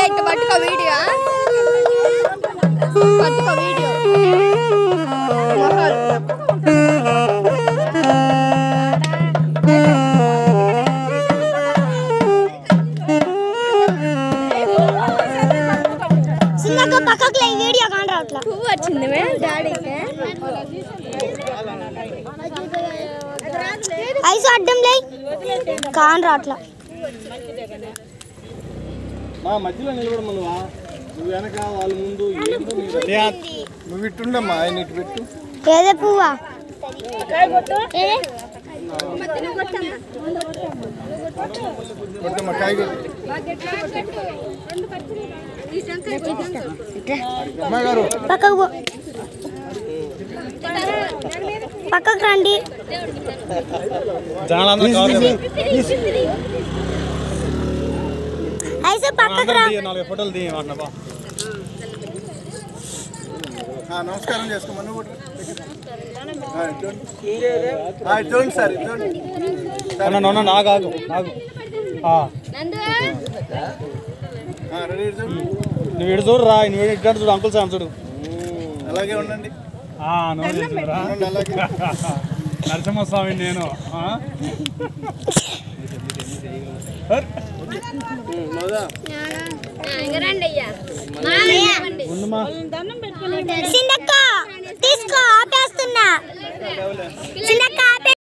ఇట్లా పట్టుకో వీడియో పట్టుకో వీడియో సుందక్క పక్కకు లే వీడియో కాని రావట్లా పువ్వు వచ్చింది మే డాడీకి ఐసు అడ్డం లే కాని రావట్లా మా మధ్యలో నిలబడము నువ్వా నువ్వు వెనక వాళ్ళ ముందు ఏంటో నీ- నువ్వు ఇట్టుండమ్మా ఆయన ఇటు పెట్టు ఏదే పువ్వా కొట్టమ్మా కాయ కొట్టు. అమ్మాయి గారు పక్కకు పో పక్కకు రండి ఐసు పక్కకు రా నాలుగు ఫోటోలు తీయమన్నా ఆ, నమస్కారం చేసుకోమా నువ్వు కూడా. ఆ, ఇటు చూడండి. ఆ, ఇటు చూడండి సార్ ఇటు చూడండి నన్ను నాకు ఆగు ఆగు ఆ, ఆ, రెడీ ఇటు చూడు. నువ్వు ఇటు చూడు రా నువ్వు ఇటు చూడు అంకుల్ సార్ చూడు అలాగే ఉండండి ఆ, నువ్వు చేసావురా? ఉండండి అలాగే నరసింహస్వామి నేను ఆ? సర్. మోదా రండి అయ్యా ఉండుమా. సిందక్క తీసుకో ఆపేస్తున్నా సిందక్క ఆపే